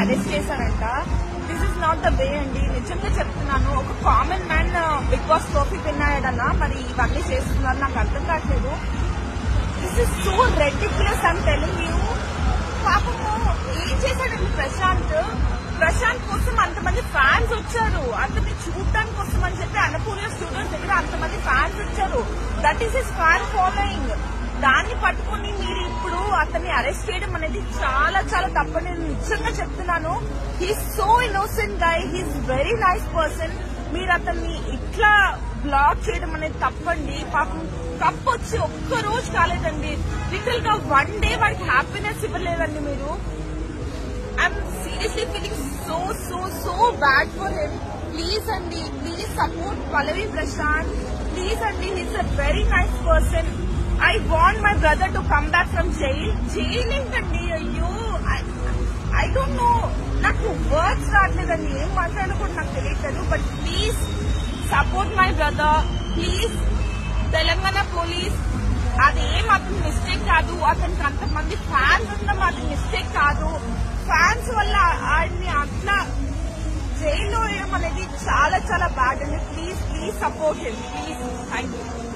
arrest చేశారంట this is not the way అండి నిజంగా చెప్తున్నాను ఒక common man Bigg Boss trophy విన్నాడన్నా మరి ఇవన్నీ చేస్తున్నారు నాకు అర్థం కావట్లేదు దిస్ ఇస్ సో రెడిక్యులస్ అని టెలింగ్ యూ పాపము ఏం చేశాడండి ప్రశాంత్ ప్రశాంత్ కోసం అంతమంది ఫ్యాన్స్ వచ్చారు అతన్ని చూడటానికి కోసం అని చెప్పి అన్నపూర్ణ స్టూడియోస్ దగ్గర అంతమంది ఫ్యాన్స్ వచ్చారు that is his fan following దాన్ని పట్టుకొని మీరు ఇప్పుడు అతన్ని అరెస్ట్ చేయడం అనేది చాలా చాలా తప్పని నేను నిజంగా చెప్తున్నాను he's so innocent guy he's very nice person మీరు అతన్ని ఇట్లా బ్లాక్ చేయడం అనేది తప్పండి పాపం కప్ వచ్చి ఒక్క రోజు కాలేదండి లిటిల్ గా వన్ డే వాడికి హ్యాపీనెస్ ఇవ్వలేదండి మీరు I'm seriously feeling so so so bad for him please అండి please support Pallavi Prashanth please అండి he's uh very nice person I want my brother to come back from jail jail ఏంటండి అయ్యో I don't know నాకు words రావట్లేదండి ఏం మాట్లాడో కూడా నాకు తెలియట్లేదు but please support my brother please Telangana police అది ఏం అతని మిస్టేక్ కాదు అతనికి అంతమంది ఫ్యాన్స్ ఉండడం అది మిస్టేక్ కాదు ఫ్యాన్స్ వల్ల ఆయన్ని అట్లా జైల్లో వేయడం అనేది చాలా చాలా బ్యాడ్ అండి please please support please thank you